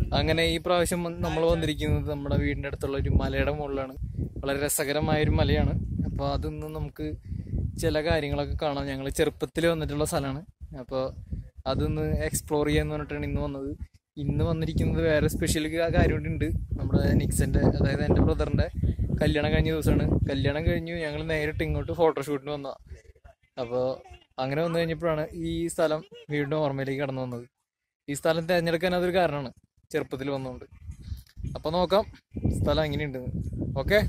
അങ്ങനെ ഈ പ്രാവശ്യം നമ്മൾ വന്നിരിക്കുന്നത് നമ്മുടെ വീടിന്റെ അടുത്തുള്ള ഒരു മലയുടെ മുകളിലാണ് വളരെ രസകരമായ ഒരു മലയാണ് അപ്പോൾ അതിന്ന് നമുക്ക് ചില കാര്യങ്ങളൊക്കെ കാണാം ഞങ്ങൾ ചെറുപ്പത്തിൽ വന്നിട്ടുള്ള സ്ഥലമാണ് അപ്പോൾ അതൊന്ന് എക്സ്പ്ലോർ ചെയ്യാന്ന് പറഞ്ഞിട്ടാണ് ഇന്ന് വന്നത് ഇന്ന് വന്നിരിക്കുന്നത് വേറെ സ്പെഷ്യൽ കാര്യമുണ്ട് നമ്മുടെ നിക്സന്റെ അതായത് എൻ്റെ ബ്രദറിന്റെ കല്യാണം കഴിഞ്ഞ ദിവസമാണ് കല്യാണം കഴിഞ്ഞു ഞങ്ങൾ നേരിട്ട് ഇങ്ങോട്ട് ഫോട്ടോഷൂട്ടിന് വന്നതാണ് അപ്പോൾ അങ്ങനെ വന്നു കഴിഞ്ഞപ്പോഴാണ് ഈ സ്ഥലം വീണ്ടും ഓർമ്മയിലേക്ക് കടന്നു വന്നത് ഈ സ്ഥലം തിരഞ്ഞെടുക്കാൻ അതൊരു കാരണമാണ് ചെറുപ്പത്തിൽ വന്നുകൊണ്ട് അപ്പോൾ നോക്കാം സ്ഥലം എങ്ങനെയുണ്ട് ഓക്കെ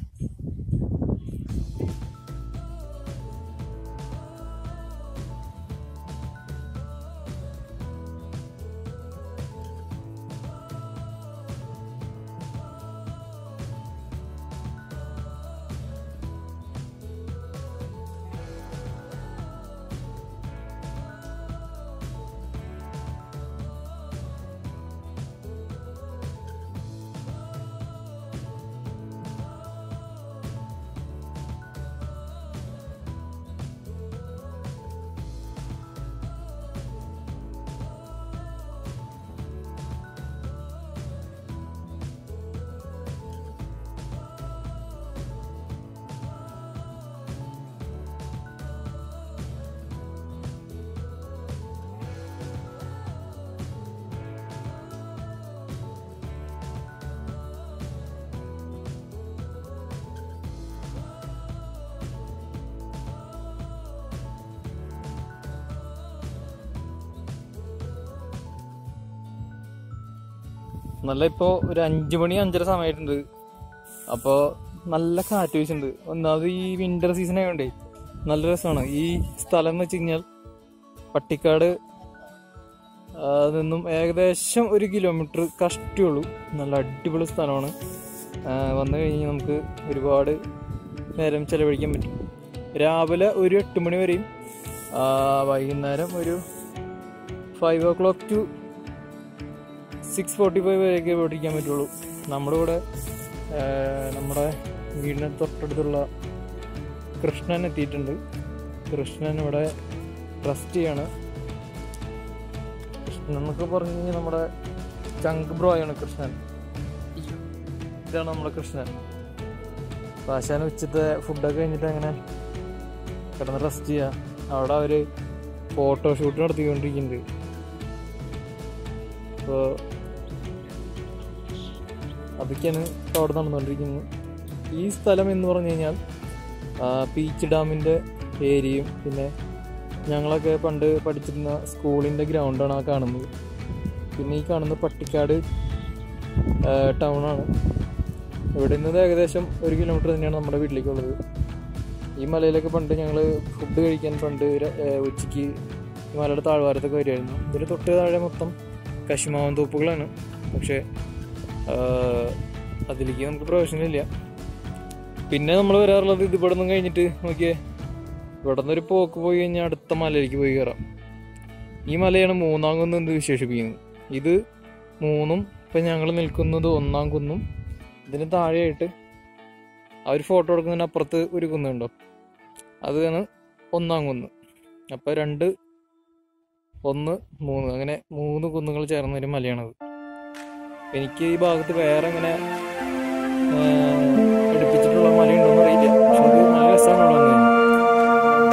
നല്ല ഇപ്പോൾ ഒരു അഞ്ചു മണി അഞ്ചര സമയമായിട്ടുണ്ട് അപ്പോൾ നല്ല കാറ്റ് വീശുന്നുണ്ട് ഒന്നാമത് ഈ വിന്റർ സീസൺ ആയതുകൊണ്ടേ നല്ല രസമാണ് ഈ സ്ഥലം എന്ന് വെച്ച് കഴിഞ്ഞാൽ പട്ടിക്കാട് ആ, നിന്നും ഏകദേശം ഒരു കിലോമീറ്റർ കഷ്ടിയുള്ളൂ നല്ല അടിപൊളി സ്ഥലമാണ് ആ, വന്നു കഴിഞ്ഞ് നമുക്ക് ഒരുപാട് നേരം ചെലവഴിക്കാൻ പറ്റും രാവിലെ ഒരു എട്ട് മണി വരെയും ആ, വൈകുന്നേരം ഒരു five o'clock to six forty five വരെയൊക്കെ ഇവിടെ ഇരിക്കാൻ പറ്റുള്ളൂ നമ്മുടെ കൂടെ ആ, നമ്മുടെ വീടിന് തൊട്ടടുത്തുള്ള കൃഷ്ണൻ എത്തിയിട്ടുണ്ട് കൃഷ്ണൻ ഇവിടെ റെസ്റ്റ് ചെയ്യാണ് കൃഷ്ണൻ എന്നൊക്കെ പറഞ്ഞു കഴിഞ്ഞാൽ നമ്മുടെ ചങ്ക് ബ്രോ ആണ് കൃഷ്ണൻ ഇതാണ് നമ്മുടെ കൃഷ്ണൻ പാശാൻ ഉച്ചത്തെ ഫുഡൊക്കെ കഴിഞ്ഞിട്ട് അങ്ങനെ കിടന്ന് റെസ്റ്റ് ചെയ്യുക അവിടെ അവര് ഫോട്ടോഷൂട്ട് നടത്തിക്കൊണ്ടിരിക്കുന്നുണ്ട് അപ്പോൾ അതൊക്കെയാണ് ഇപ്പോൾ അവിടെ നടന്നുകൊണ്ടിരിക്കുന്നത് ഈ സ്ഥലം എന്ന് പറഞ്ഞു കഴിഞ്ഞാൽ ആ, പീച്ച് ഡാമിൻ്റെ ഏരിയയും പിന്നെ ഞങ്ങളൊക്കെ പണ്ട് പഠിച്ചിരുന്ന സ്കൂളിൻ്റെ ഗ്രൗണ്ടാണ് ആ കാണുന്നത് പിന്നെ ഈ കാണുന്ന പട്ടിക്കാട് ടൗണാണ് ഇവിടെ നിന്ന് ഏകദേശം ഒരു കിലോമീറ്റർ തന്നെയാണ് നമ്മുടെ വീട്ടിലേക്കുള്ളത് ഈ മലയിലൊക്കെ പണ്ട് ഞങ്ങൾ ഫുഡ് കഴിക്കാൻ പണ്ട് ര- ഏ, ഉച്ചയ്ക്ക് ഈ മലയുടെ താഴ്വാരത്തൊക്കെ വരുമായിരുന്നു ഇതിൽ തൊട്ട് താഴെ മൊത്തം കശുമാവൻ തോപ്പുകളാണ് പക്ഷേ ആ, അതിലേക്ക് നമുക്ക് പ്രവേശനമില്ല പിന്നെ നമ്മൾ വരാറുള്ളത് ഇത് ഇവിടെ നിന്ന് കഴിഞ്ഞിട്ട് നോക്കിയേ ഇവിടെ നിന്ന് ഒരു പോക്ക് പോയി കഴിഞ്ഞാൽ അടുത്ത മലയിലേക്ക് പോയി കയറാം ഈ മലയാണ് മൂന്നാം കുന്ന് എന്ന് വിശേഷിപ്പിക്കുന്നത് ഇത് മൂന്നും ഇപ്പം ഞങ്ങൾ നിൽക്കുന്നത് ഒന്നാം കുന്നും ഇതിന് താഴെയായിട്ട് ആ ഒരു ഫോട്ടോ എടുക്കുന്നതിന് അപ്പുറത്ത് ഒരു കുന്നുണ്ടോ അതാണ് ഒന്നാം കുന്ന് അപ്പം രണ്ട് ഒന്ന് മൂന്ന് അങ്ങനെ മൂന്ന് കുന്നുകൾ ചേർന്ന ഒരു മലയാണത് എനിക്ക് ഈ ഭാഗത്ത് വേറെ അങ്ങനെ ആ, അടുപ്പിച്ചിട്ടുള്ള മലയുണ്ടോന്ന് അറിയില്ല പക്ഷെ അത് നല്ല രസമാണ് അവിടെ വന്നു കഴിഞ്ഞാൽ.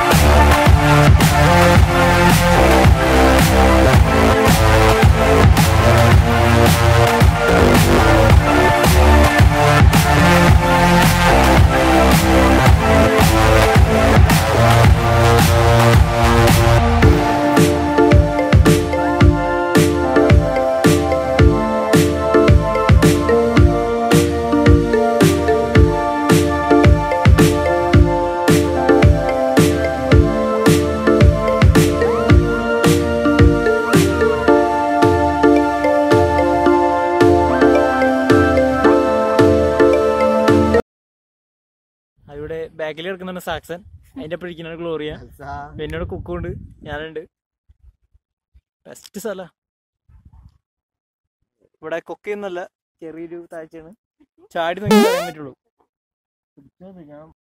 ഇവിടെ ബാക്കിൽ കിടക്കുന്നുണ്ട് സാക്സൺ അതിന്റെ അപ്പുറം ഇരിക്കുന്നതാണ് ഗ്ലോറിയ എന്നോട് കുക്കുണ്ട് ഞാനുണ്ട് ബെസ്റ്റ് സ്ഥല ഇവിടെ കൊക്കയൊന്നല്ല ചെറിയൊരു താഴ്ചയാണ് ചാടി നോക്കി പറയാൻ പറ്റുള്ളൂ